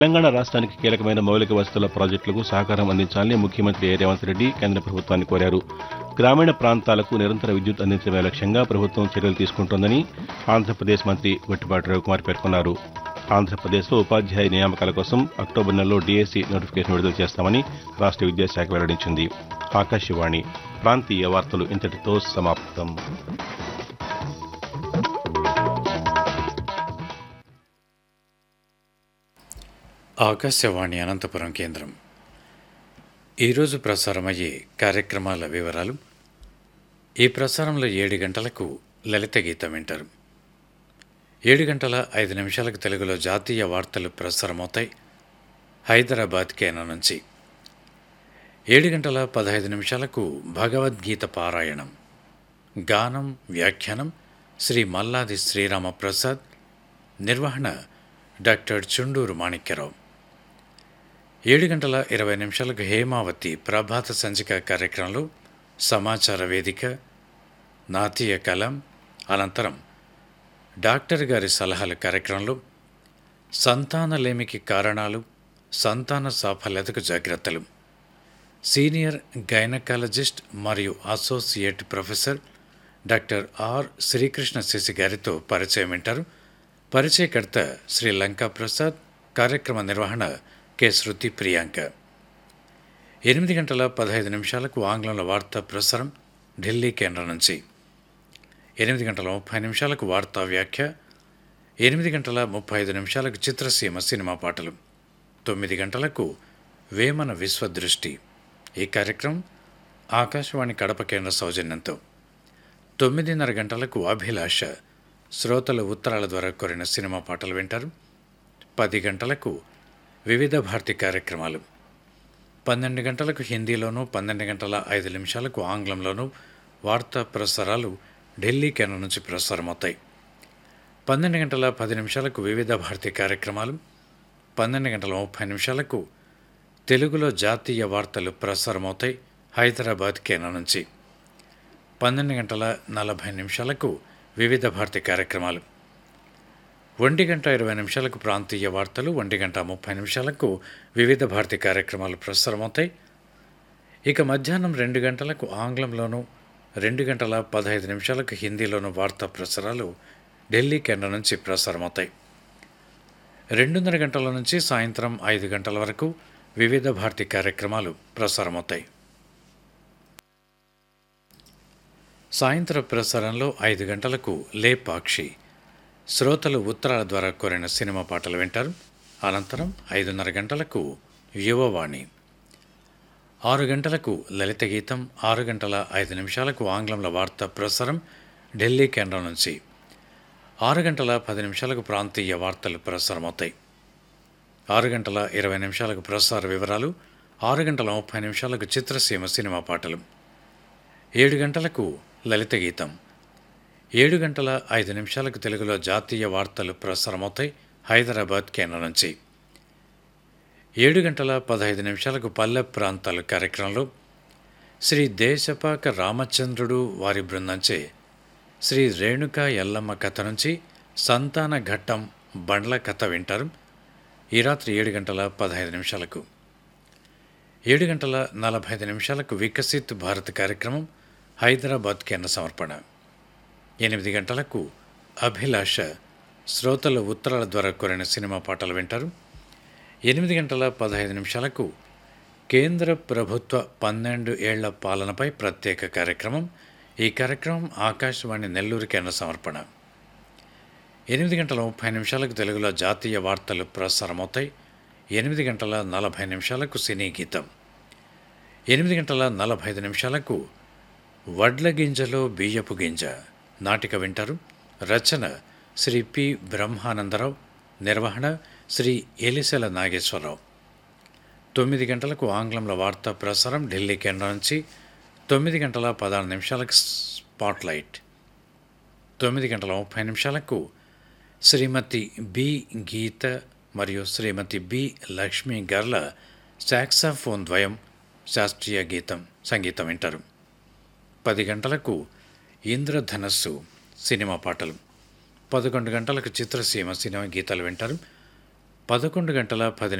తెలంగాణ రాష్ట్రానికి కీలకమైన మౌలిక వసతుల ప్రాజెక్టులకు సహకారం అందించాలని ముఖ్యమంత్రి ఏ రేవంత్ రెడ్డి కేంద్ర ప్రభుత్వాన్ని కోరారు గ్రామీణ ప్రాంతాలకు నిరంతర విద్యుత్ అందించడమే లక్ష్యంగా ప్రభుత్వం చర్యలు తీసుకుంటోందని ఆంధ్రప్రదేశ్ మంత్రి గొట్టిపాటి రవికుమార్ పేర్కొన్నారు ఆంధ్రప్రదేశ్లో ఉపాధ్యాయ నియామకాల కోసం అక్టోబర్ నెలలో డీఎస్సీ నోటిఫికేషన్ విడుదల చేస్తామని రాష్ట్ర విద్యాశాఖ వెల్లడించింది ఆకాశవాణి ప్రాంతీయ వార్తలు ఇంతటితో సమాప్తం ఆకాశవాణి అనంతపురం కేంద్రం ఈరోజు ప్రసారమయ్యే కార్యక్రమాల వివరాలు ఈ ప్రసారంలో ఏడు గంటలకు లలిత గీతం వింటారు ఏడు గంటల ఐదు నిమిషాలకు తెలుగులో జాతీయ వార్తలు ప్రసారమవుతాయి హైదరాబాద్ కేంద్రం నుంచి ఏడు గంటల పదహైదు నిమిషాలకు భగవద్గీత పారాయణం గానం వ్యాఖ్యానం శ్రీ మల్లాది శ్రీరామప్రసాద్ నిర్వహణ డాక్టర్ చుండూరు మాణిక్యరావు ఏడు గంటల ఇరవై నిమిషాలకు హేమావతి ప్రభాత సంచిక కార్యక్రమంలో సమాచార వేదిక నాతీయ కలం అనంతరం డాక్టర్ గారి సలహాల కార్యక్రమంలో సంతానలేమికి కారణాలు సంతాన సాఫల్యతకు జాగ్రత్తలు సీనియర్ గైనకాలజిస్ట్ మరియు associate professor doctor R Srikrishna Sasi గారితో పరిచయం వింటారు పరిచయకర్త శ్రీ లంకా ప్రసాద్ కార్యక్రమ నిర్వహణ కె శృతి ప్రియాంక ఎనిమిది గంటల పదహైదు నిమిషాలకు ఆంగ్లంలో వార్తా ప్రసారం ఢిల్లీ కేంద్రం నుంచి ఎనిమిది గంటల ముప్పై నిమిషాలకు వార్తా వ్యాఖ్య ఎనిమిది గంటల ముప్పై ఐదు నిమిషాలకు చిత్రసీమ సినిమా పాటలు తొమ్మిది గంటలకు వేమన విశ్వదృష్టి ఈ కార్యక్రమం ఆకాశవాణి కడప కేంద్ర సౌజన్యంతో తొమ్మిదిన్నర గంటలకు అభిలాష శ్రోతలు ఉత్తరాల ద్వారా కోరిన సినిమా పాటలు వింటారు పది గంటలకు వివిధ భారతి కార్యక్రమాలు పన్నెండు గంటలకు హిందీలోనూ పన్నెండు గంటల ఐదు నిమిషాలకు ఆంగ్లంలోనూ వార్తా ప్రసారాలు ఢిల్లీ కేంద్రం నుంచి ప్రసారమవుతాయి పన్నెండు గంటల పది నిమిషాలకు వివిధ భారతి కార్యక్రమాలు పన్నెండు గంటల ముప్పై నిమిషాలకు తెలుగులో జాతీయ వార్తలు ప్రసారమవుతాయి హైదరాబాద్ కేంద్రం నుంచి పన్నెండు గంటల నలభై నిమిషాలకు వివిధ భారతి కార్యక్రమాలు ఒంటి గంట ఇరవై నిమిషాలకు ప్రాంతీయ వార్తలు ఒంటి గంట ముప్పై నిమిషాలకు వివిధ భారతి కార్యక్రమాలు ప్రసారమవుతాయి ఇక మధ్యాహ్నం రెండు గంటలకు ఆంగ్లంలోనూ రెండు గంటల పదహైదు నిమిషాలకు హిందీలోనూ వార్తా ప్రసారాలు ఢిల్లీ కేంద్రం నుంచి ప్రసారమవుతాయి రెండున్నర గంటల నుంచి సాయంత్రం ఐదు గంటల వరకు వివిధ భారతి కార్యక్రమాలు ప్రసారమవుతాయి సాయంత్రం ప్రసారంలో ఐదు గంటలకు లేపాక్షి శ్రోతలు ఉత్తరాల ద్వారా కోరిన సినిమా పాటలు వింటారు అనంతరం ఐదున్నర గంటలకు యువవాణి ఆరు గంటలకు లలిత గీతం ఆరు గంటల ఐదు నిమిషాలకు ఆంగ్లంలో వార్తా ప్రసారం ఢిల్లీ కేంద్రం నుంచి ఆరు గంటల పది నిమిషాలకు ప్రాంతీయ వార్తలు ప్రసారమవుతాయి ఆరు గంటల ఇరవై నిమిషాలకు ప్రసార వివరాలు ఆరు గంటల ముప్పై నిమిషాలకు చిత్రసీమ సినిమా పాటలు ఏడు గంటలకు లలిత గీతం ఏడు గంటల ఐదు నిమిషాలకు తెలుగులో జాతీయ వార్తలు ప్రసారమవుతాయి హైదరాబాద్ కేంద్రం నుంచి ఏడు గంటల పదహైదు నిమిషాలకు పల్లె ప్రాంతాలు కార్యక్రమంలో శ్రీ దేశపాక రామచంద్రుడు వారి బృందంచే శ్రీ రేణుకా ఎల్లమ్మ కథ నుంచి సంతాన ఘట్టం బండ్ల కథ వింటారు ఈ రాత్రి ఏడు గంటల పదహైదు నిమిషాలకు ఏడు గంటల నలభై ఐదు నిమిషాలకు వికసిత్ భారత్ కార్యక్రమం హైదరాబాద్ కేంద్ర సమర్పణ ఎనిమిది గంటలకు అభిలాష శ్రోతల ఉత్తరాల ద్వారా కోరిన సినిమా పాటలు వింటారు ఎనిమిది గంటల పదహైదు నిమిషాలకు కేంద్ర ప్రభుత్వ పన్నెండు ఏళ్ల పాలనపై ప్రత్యేక కార్యక్రమం ఈ కార్యక్రమం ఆకాశవాణి నెల్లూరు కేంద్ర సమర్పణ ఎనిమిది గంటల ముప్పై నిమిషాలకు తెలుగులో జాతీయ వార్తలు ప్రసారమవుతాయి ఎనిమిది గంటల నలభై నిమిషాలకు సినీ గీతం ఎనిమిది గంటల నలభై ఐదు నిమిషాలకు వడ్ల గింజలో బియ్యపు గింజ నాటిక వింటారు రచన శ్రీ పి బ్రహ్మానందరావు నిర్వహణ శ్రీ ఎలిసెల నాగేశ్వరరావు తొమ్మిది గంటలకు ఆంగ్లంలో వార్తా ప్రసారం ఢిల్లీ కేంద్రం నుంచి తొమ్మిది గంటల పదహారు నిమిషాలకు స్పాట్లైట్ తొమ్మిది గంటల ముప్పై నిమిషాలకు శ్రీమతి బి గీత మరియు శ్రీమతి బి లక్ష్మి గర్ల సాక్సాఫోన్ ద్వయం శాస్త్రీయ గీతం సంగీతం వింటారు పది గంటలకు ఇంద్రధనస్సు సినిమా పాటలు పదకొండు గంటలకు చిత్రసీమ సినిమా గీతాలు వింటారు పదకొండు గంటల పది